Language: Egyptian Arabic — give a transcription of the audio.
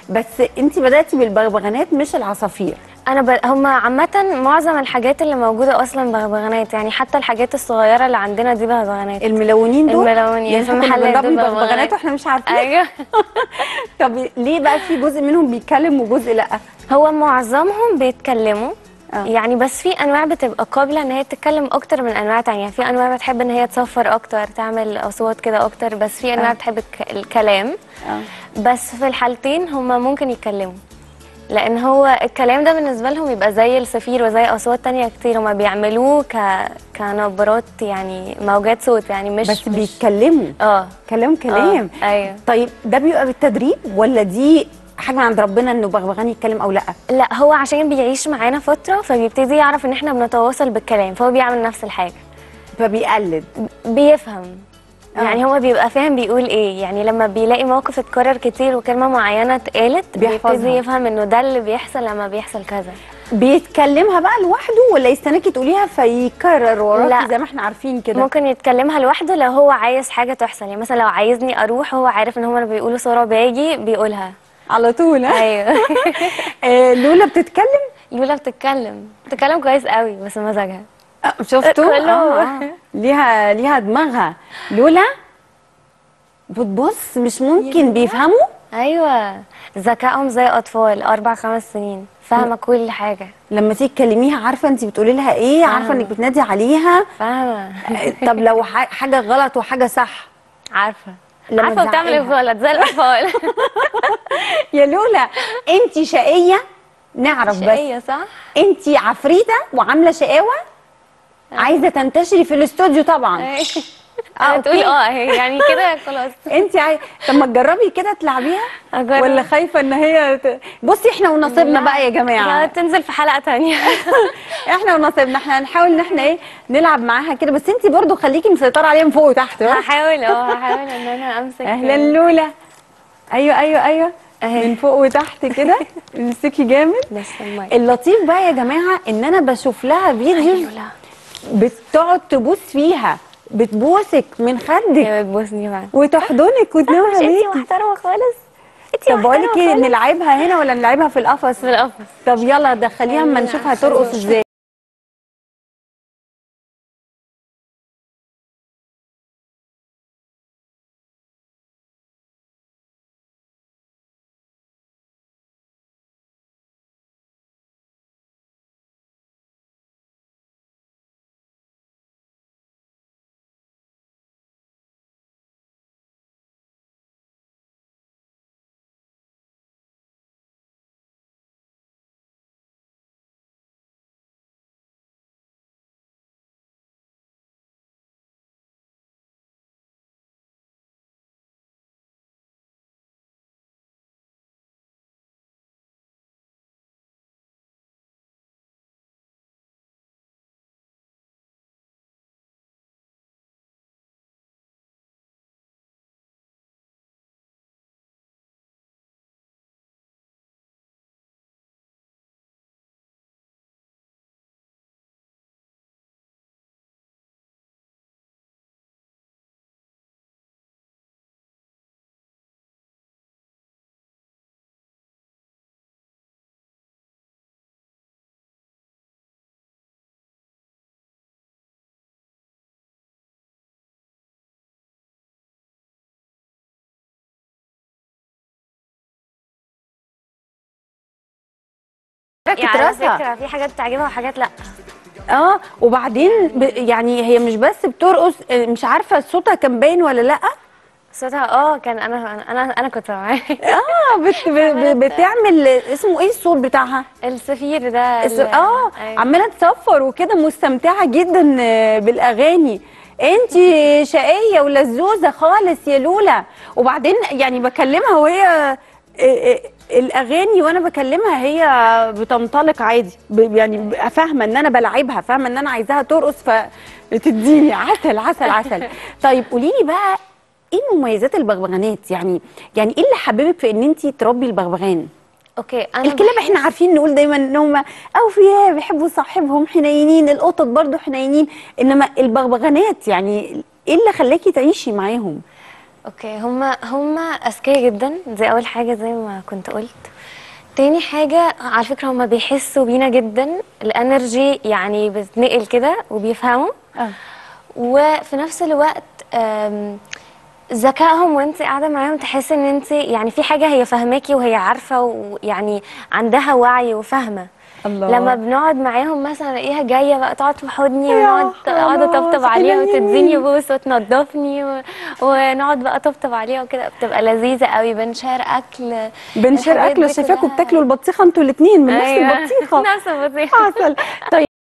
بس انت بداتي بالبغبغانات مش العصافير انا ب... هم عامه معظم الحاجات اللي موجوده اصلا بغبغانات يعني حتى الحاجات الصغيره اللي عندنا دي بغبغانات الملونين دول الملونين يعني في احنا كنا محلات بنربي دول بغبغانات واحنا مش عارفين ايوه طب ليه بقى في جزء منهم بيتكلم وجزء لا هو معظمهم بيتكلموا آه. يعني بس في انواع بتبقى قابله ان هي تتكلم اكتر من انواع تانية في انواع بتحب ان هي تصفر اكتر تعمل اصوات كده اكتر بس في انواع آه. بتحب الك- الكلام اه بس في الحالتين هما ممكن يتكلموا لان هو الكلام ده بالنسبه لهم يبقى زي الصفير وزي اصوات تانية كتير هما بيعملوه ك... كنبرات يعني موجات صوت يعني مش بس مش بيتكلموا اه كلام كلام آه، ايوه طيب ده بيبقى بالتدريب ولا دي حاجه من عند ربنا انه بغبغان يتكلم او لا لا هو عشان بيعيش معانا فتره فبيبتدي يعرف ان احنا بنتواصل بالكلام فهو بيعمل نفس الحاجه فبيقلد بيفهم آه. يعني هو بيبقى فاهم بيقول ايه يعني لما بيلاقي موقف اتكرر كتير وكلمه معينه اتقالت بيحفظها. بيبتدي يفهم انه ده اللي بيحصل لما بيحصل كذا بيتكلمها بقى لوحده ولا يستناكي تقوليها فيكرر وراكي لا. زي ما احنا عارفين كده ممكن يتكلمها لوحده لو هو عايز حاجه تحصل يعني مثلا لو عايزني اروح هو عارف ان هما بيقولوا ساره باجي بيقولها على طول ها؟ ايوه آه، لولا بتتكلم لولا بتتكلم بتتكلم كويس قوي بس مزاجها آه، شفتوا كله. آه، آه. ليها ليها دماغها لولا بتبص مش ممكن بيفهموا ايوه ذكائهم زي اطفال اربع خمس سنين فاهمه كل حاجه لما تيجي تكلميها عارفه انت بتقولي لها ايه عارفه فاهمة. انك بتنادي عليها فاهمه آه، طب لو ح- حاجه غلط وحاجه صح عارفه لما عارفه بتعمل ايه تزعقيها. غلط زي الاطفال يا لولا انت شقيه نعرف بس شقيه صح انت عفريته وعامله شقاوه عايزه تنتشري في الاستوديو طبعا اه تقولي أوكي. اه هي يعني كده خلاص انت عاي... طب ما تجربي كده تلعبيها أجرب. ولا خايفه ان هي ت... بصي احنا ونصيبنا لا. بقى يا لا جماعه تنزل في حلقه تانية احنا ونصيبنا احنا هنحاول ان احنا ايه نلعب معاها كده بس انت برضو خليكي مسيطره عليها من فوق وتحت ها؟ هحاول اه هحاول ان انا امسك اهلا لولا ايوه ايوه ايوه من فوق وتحت كده امسكي جامد بس المايك اللطيف بقى يا جماعه ان انا بشوف لها فيديوز لولا بتقعد تبوس فيها بتبوسك من خدك هي بتبوسني فعلا وتحضنك وتنام مش انتي عليكي محترمه خالص انتي طب بقول لك محترمة ايه خالص. نلعبها هنا ولا نلعبها في القفص في القفص طب يلا دخليها اما نشوفها ترقص ازاي يعني على بترقصها. فكره في حاجات بتعجبها وحاجات لا اه وبعدين ب... يعني هي مش بس بترقص آه، مش عارفه صوتها كان باين ولا لا صوتها اه كان انا انا انا, أنا كنت معاه اه بت... ب... ب... بتعمل اسمه ايه الصوت بتاعها السفير ده الس- ال- اه أيوة. عماله تصفر وكده مستمتعه جدا آه، بالاغاني انت شقيه ولزوزه خالص يا لولا وبعدين يعني بكلمها وهي آه، آه، الاغاني وانا بكلمها هي بتنطلق عادي ب- يعني ب- فاهمه ان انا بلعبها فاهمه ان انا عايزاها ترقص فتديني عسل عسل عسل طيب قولي لي بقى ايه مميزات البغبغانات يعني يعني ايه اللي حببك في ان انت تربي البغبغان اوكي انا الكلاب احنا عارفين نقول دايما ان هم اوفياء بيحبوا صاحبهم حنينين القطط برضو حنينين انما البغبغانات يعني ايه اللي خلاكي تعيشي معاهم اوكي هما هما اذكياء جدا دي اول حاجه زي ما كنت قلت تاني حاجة على فكرة هما بيحسوا بينا جدا الانرجي يعني بتنقل كده وبيفهموا اه وفي نفس الوقت آم، ذكائهم وانت قاعده معاهم تحس ان انت يعني في حاجه هي فاهماكي وهي عارفه ويعني عندها وعي وفاهمه الله. لما بنقعد معاهم مثلا الاقيها جايه بقى تقعد في حضني يا ونقعد اقعد خلاص، اطبطب عليها إلى وتديني اليمين. بوس وتنضفني و... ونقعد بقى اطبطب عليها وكده بتبقى لذيذه قوي بنشار اكل بنشر الحاجات اكل دي شايفاكم كلها. بتاكلوا البطيخه انتوا الاثنين من نفس أيوة، البطيخه نفس البطيخه عسل طيب